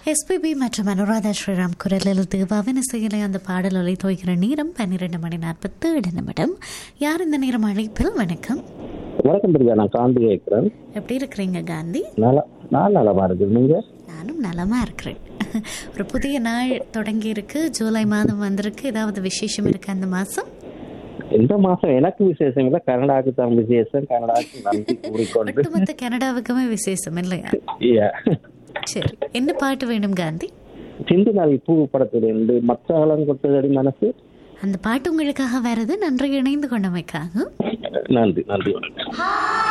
SPB மற்றும் அனுராதா ஸ்ரீராம் குரலில் தேவாவின் இசையிலே அந்த பாடல் ஒலை தோய்கிற நேரம் பன்னிரெண்டு மணி நாற்பத்தி ஏழு நிமிடம் யார் இந்த நேரம் அழைப்பில் வணக்கம் வணக்கம் பிரியா நான் காந்தி கேட்கிறேன் எப்படி இருக்கிறீங்க காந்தி நல்லா நான் நலமா இருக்கு நீங்க நானும் நலமா இருக்கிறேன் ஒரு புதிய நாள் தொடங்கி இருக்கு ஜூலை மாதம் வந்திருக்கு ஏதாவது விசேஷம் இருக்கு அந்த மாசம் இந்த மாசம் எனக்கு விசேஷம் இல்லை கனடாக்கு தான் விசேஷம் கனடாக்கு நன்றி கூறிக்கொண்டு ஒட்டுமொத்த கனடாவுக்குமே விசேஷம் இல்லையா Yeah. சரி என்ன பாட்டு வேணும் காந்தி சிந்து நாள் பூ படத்திலிருந்து மச்சாலம் கொட்டதடி மனசு அந்த பாட்டு உங்களுக்காக வருது நன்றி இணைந்து கொண்டமைக்காக நன்றி நன்றி வணக்கம்